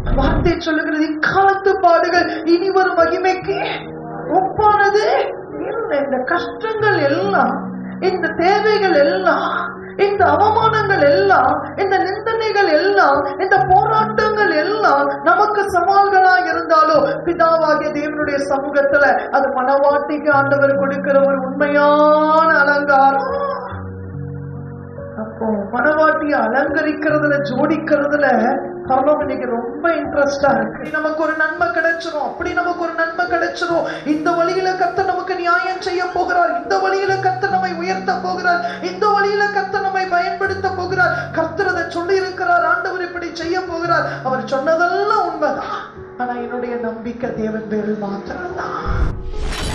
வார்த்தை சொல்லுகிறது இக்காலத்து பாடுகள் இனி வரும் மகிமைக்கு ஒப்பானது இல்லை இந்த கஷ்டங்கள் எல்லாம் இந்த தேவைகள் எல்லாம் இந்த அவமானங்கள் எல்லாம் இந்த நிந்தனைகள் எல்லாம் இந்த போராட்டங்கள் எல்லாம் நமக்கு சவால்களா இருந்தாலும் பிதாவாகிய தேவனுடைய சமூகத்துல அது மனவாட்டிக்கு ஆண்டவர் கொடுக்கிற ஒரு உண்மையான அலங்காரம் அப்போ மனவாட்டியை அலங்கரிக்கிறதுல ஜோடிக்கிறதுல பரலோகம் இன்னைக்கு ரொம்ப இன்ட்ரெஸ்டா இருக்கு நமக்கு ஒரு நன்மை கிடைச்சிரும் அப்படி நமக்கு ஒரு நன்மை கிடைச்சிரும் இந்த வழியில கத்த நமக்கு நியாயம் செய்ய போகிறார் இந்த வழியில கத்த நம்மை உயர்த்த போகிறார் இந்த வழியில கத்த நம்மை பயன்படுத்த போகிறார் கர்த்தர் அதை சொல்லி இருக்கிறார் ஆண்டவர் இப்படி செய்ய போகிறார் அவர் சொன்னதெல்லாம் உண்மைதான் ஆனா என்னுடைய நம்பிக்கை தேவன் பேரில் மாத்திரம்தான்